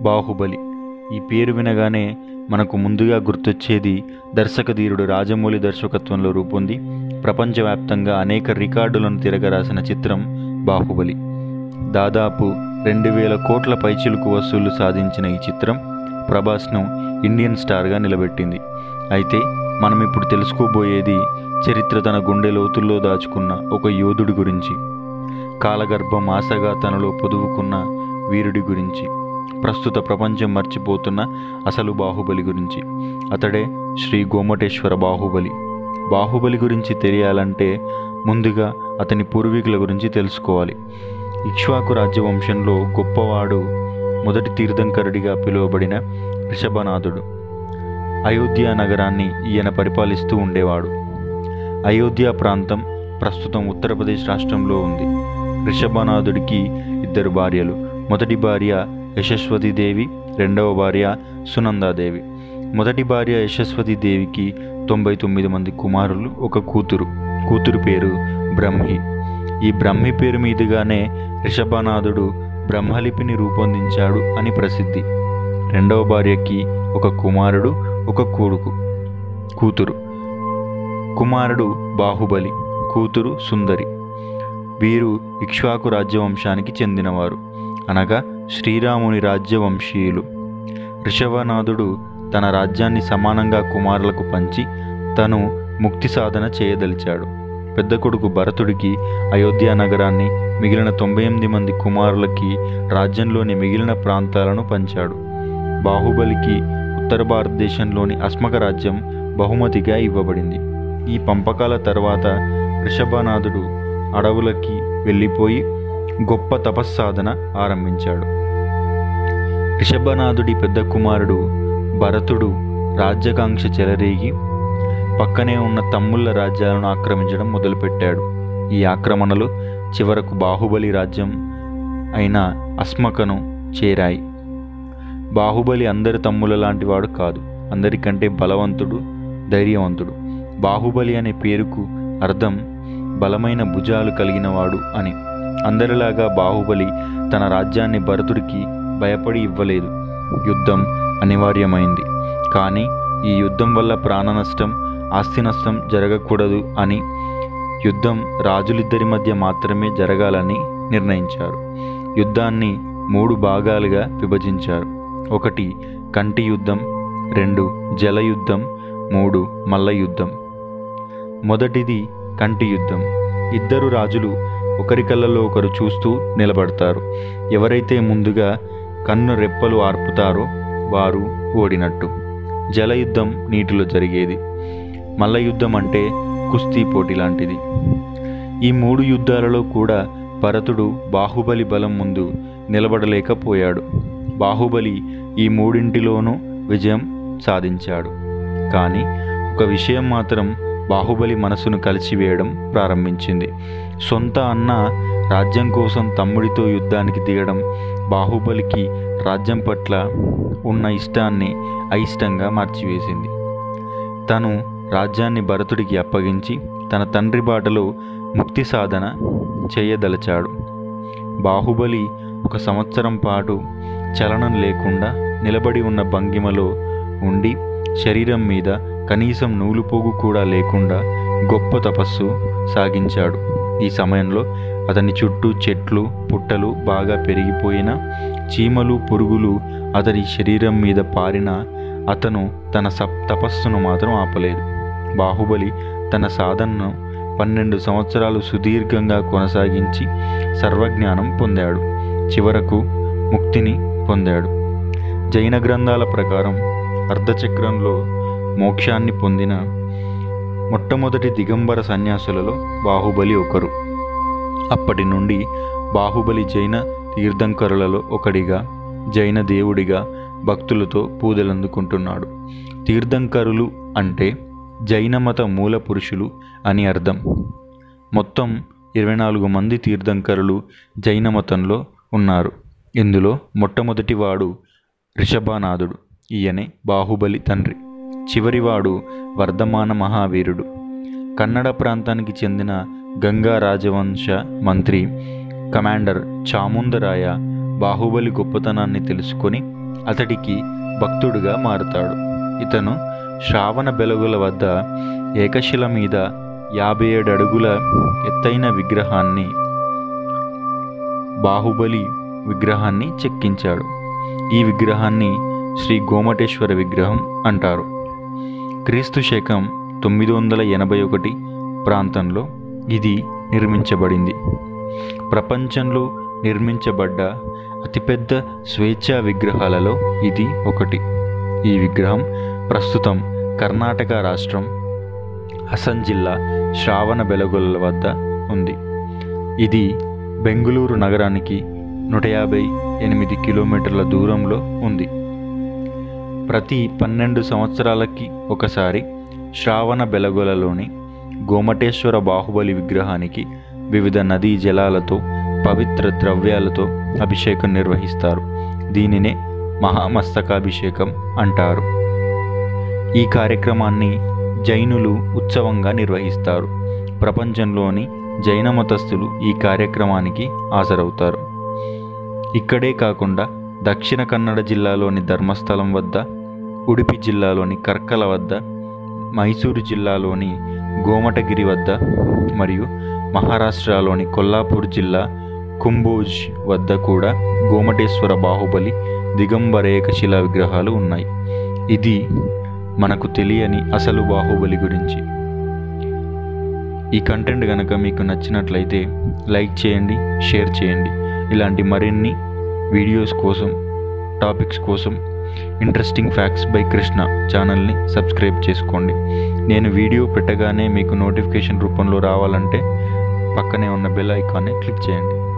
బాహుబలి ఈ పేరు వినగానే మనకు ముందుగా గుర్తొచ్చేది దర్శకధీరుడు రాజమౌళి దర్శకత్వంలో రూపొంది ప్రపంచవ్యాప్తంగా అనేక రికార్డులను తిరగరాసిన చిత్రం బాహుబలి దాదాపు రెండు వేల కోట్ల పైచిలుకు వసూళ్లు సాధించిన ఈ చిత్రం ప్రభాస్ను ఇండియన్ స్టార్గా నిలబెట్టింది అయితే మనం ఇప్పుడు తెలుసుకోబోయేది చరిత్ర తన గుండె లోతుల్లో దాచుకున్న ఒక యోధుడి గురించి కాలగర్భం ఆశగా తనలో పొదువుకున్న వీరుడి గురించి ప్రస్తుత ప్రపంచం మర్చిపోతున్న అసలు బాహుబలి గురించి అతడే శ్రీ గోమటేశ్వర బాహుబలి బాహుబలి గురించి తెలియాలంటే ముందుగా అతని పూర్వీకుల గురించి తెలుసుకోవాలి ఇక్ష్వాకు రాజ్యవంశంలో గొప్పవాడు మొదటి తీర్థంకరుడిగా పిలువబడిన రిషభనాథుడు అయోధ్య నగరాన్ని ఈయన పరిపాలిస్తూ ఉండేవాడు అయోధ్య ప్రాంతం ప్రస్తుతం ఉత్తరప్రదేశ్ రాష్ట్రంలో ఉంది రిషభనాథుడికి ఇద్దరు భార్యలు మొదటి భార్య యశస్వతీదేవి రెండవ భార్య సునందాదేవి మొదటి భార్య యశస్వతీదేవికి తొంభై తొమ్మిది మంది కుమారులు ఒక కూతురు కూతురు పేరు బ్రహ్మి ఈ బ్రహ్మి పేరు మీదుగానే రిషభనాథుడు బ్రహ్మలిపిని రూపొందించాడు అని ప్రసిద్ధి రెండవ భార్యకి ఒక కుమారుడు ఒక కొడుకు కూతురు కుమారుడు బాహుబలి కూతురు సుందరి వీరు ఇక్ష్వాకు రాజ్యవంశానికి చెందినవారు అనగా శ్రీరాముని రాజ్యవంశీయులు ఋషభనాథుడు తన రాజ్యాన్ని సమానంగా కుమారులకు పంచి తను ముక్తి సాధన చేయదలిచాడు పెద్ద కొడుకు భరతుడికి అయోధ్య నగరాన్ని మిగిలిన తొంభై ఎనిమిది మంది కుమారులకి రాజ్యంలోని మిగిలిన ప్రాంతాలను పంచాడు బాహుబలికి ఉత్తర భారతదేశంలోని అస్మక రాజ్యం బహుమతిగా ఇవ్వబడింది ఈ పంపకాల తర్వాత ఋషభనాథుడు అడవులకి వెళ్ళిపోయి గొప్ప తపస్సాధన ఆరంభించాడు రిషభనాథుడి పెద్ద కుమారుడు భరతుడు రాజ్యకాంక్ష చెలరేగి పక్కనే ఉన్న తమ్ముళ్ళ రాజ్యాలను ఆక్రమించడం మొదలుపెట్టాడు ఈ ఆక్రమణలు చివరకు బాహుబలి రాజ్యం అయిన అస్మకను చేరాయి బాహుబలి అందరి తమ్ముల లాంటి వాడు కాదు అందరికంటే బలవంతుడు ధైర్యవంతుడు బాహుబలి అనే పేరుకు అర్థం బలమైన భుజాలు కలిగినవాడు అని అందరిలాగా బాహుబలి తన రాజ్యాన్ని భరతుడికి భయపడి ఇవ్వలేదు యుద్ధం అనివార్యమైంది కానీ ఈ యుద్ధం వల్ల ప్రాణ నష్టం ఆస్తి నష్టం జరగకూడదు అని యుద్ధం రాజులిద్దరి మధ్య మాత్రమే జరగాలని నిర్ణయించారు యుద్ధాన్ని మూడు భాగాలుగా విభజించారు ఒకటి కంటి యుద్ధం రెండు జల యుద్ధం మూడు మల్ల యుద్ధం మొదటిది కంటి యుద్ధం ఇద్దరు రాజులు ఒకరి కళ్ళలో ఒకరు చూస్తూ నిలబడతారు ఎవరైతే ముందుగా కన్ను రెప్పలు ఆర్పుతారో వారు ఓడినట్టు జలయుద్ధం నీటిలో జరిగేది మల్ల యుద్ధం అంటే కుస్తీ పోటీ లాంటిది ఈ మూడు యుద్ధాలలో కూడా భరతుడు బాహుబలి బలం ముందు నిలబడలేకపోయాడు బాహుబలి ఈ మూడింటిలోనూ విజయం సాధించాడు కానీ ఒక విషయం మాత్రం బాహుబలి మనసును కలిసివేయడం ప్రారంభించింది సొంత అన్న రాజ్యం కోసం తమ్ముడితో యుద్ధానికి దిగడం బాహుబలికి రాజ్యం పట్ల ఉన్న ఇష్టాన్ని అయిష్టంగా మార్చివేసింది తను రాజ్యాన్ని భరతుడికి అప్పగించి తన తండ్రి బాటలో ముక్తి సాధన చేయదలచాడు బాహుబలి ఒక సంవత్సరం పాటు చలనం లేకుండా నిలబడి ఉన్న భంగిమలో ఉండి శరీరం మీద కనీసం నూలుపోగు కూడా లేకుండా గొప్ప తపస్సు సాగించాడు ఈ సమయంలో అతని చుట్టూ చెట్లు పుట్టలు బాగా పెరిగిపోయిన చీమలు పురుగులు అతని శరీరం మీద పారిన అతను తన సప్ తపస్సును మాత్రం ఆపలేదు బాహుబలి తన సాధనను పన్నెండు సంవత్సరాలు సుదీర్ఘంగా కొనసాగించి సర్వజ్ఞానం పొందాడు చివరకు ముక్తిని పొందాడు జైన గ్రంథాల ప్రకారం అర్ధచక్రంలో మోక్షాన్ని పొందిన మొట్టమొదటి దిగంబర సన్యాసులలో బాహుబలి ఒకరు అప్పటి నుండి బాహుబలి జైన తీర్థంకరులలో ఒకడిగా జైన దేవుడిగా భక్తులతో పూజలందుకుంటున్నాడు తీర్థంకరులు అంటే జైన మత మూల పురుషులు అని అర్థం మొత్తం ఇరవై నాలుగు మంది తీర్థంకరులు జైన మతంలో ఉన్నారు ఇందులో మొట్టమొదటివాడు రిషభానాథుడు ఈయనే బాహుబలి తండ్రి చివరివాడు వర్ధమాన మహావీరుడు కన్నడ ప్రాంతానికి చెందిన గంగా రాజవంశ మంత్రి కమాండర్ చాముందరాయ బాహుబలి గొప్పతనాన్ని తెలుసుకొని అతడికి భక్తుడుగా మారుతాడు ఇతను శ్రావణ బెలగుల వద్ద ఏకశిల మీద యాభై ఏడు అడుగుల ఎత్తైన విగ్రహాన్ని బాహుబలి విగ్రహాన్ని చెక్కించాడు ఈ విగ్రహాన్ని శ్రీ గోమటేశ్వర విగ్రహం అంటారు క్రీస్తు శకం తొమ్మిది వందల ఎనభై ఒకటి ప్రాంతంలో ఇది నిర్మించబడింది ప్రపంచంలో నిర్మించబడ్డ అతిపెద్ద స్వేచ్ఛా విగ్రహాలలో ఇది ఒకటి ఈ విగ్రహం ప్రస్తుతం కర్ణాటక రాష్ట్రం హసన్ జిల్లా శ్రావణ బెలగొల్ల వద్ద ఉంది ఇది బెంగుళూరు నగరానికి నూట యాభై ఎనిమిది కిలోమీటర్ల దూరంలో ఉంది ప్రతి పన్నెండు సంవత్సరాలకి ఒకసారి శ్రావణ బెలగొలలోని గోమటేశ్వర బాహుబలి విగ్రహానికి వివిధ నదీ జలాలతో పవిత్ర ద్రవ్యాలతో అభిషేకం నిర్వహిస్తారు దీనినే మహామస్తకాభిషేకం అంటారు ఈ కార్యక్రమాన్ని జైనులు ఉత్సవంగా నిర్వహిస్తారు ప్రపంచంలోని జైన మతస్థులు ఈ కార్యక్రమానికి హాజరవుతారు ఇక్కడే కాకుండా దక్షిణ కన్నడ జిల్లాలోని ధర్మస్థలం వద్ద ఉడిపి జిల్లాలోని కర్కల వద్ద మైసూరు జిల్లాలోని గోమటగిరి వద్ద మరియు మహారాష్ట్రలోని కొల్లాపూర్ జిల్లా కుంబోజ్ వద్ద కూడా గోమటేశ్వర బాహుబలి దిగంబర ఏకశిలా విగ్రహాలు ఉన్నాయి ఇది మనకు తెలియని అసలు బాహుబలి గురించి ఈ కంటెంట్ కనుక మీకు నచ్చినట్లయితే లైక్ చేయండి షేర్ చేయండి ఇలాంటి మరిన్ని వీడియోస్ కోసం టాపిక్స్ కోసం ఇంట్రెస్టింగ్ ఫ్యాక్ట్స్ బై కృష్ణ ఛానల్ని సబ్స్క్రైబ్ చేసుకోండి నేను వీడియో పెట్టగానే మీకు నోటిఫికేషన్ రూపంలో రావాలంటే పక్కనే ఉన్న బెల్ ఐకాన్ని క్లిక్ చేయండి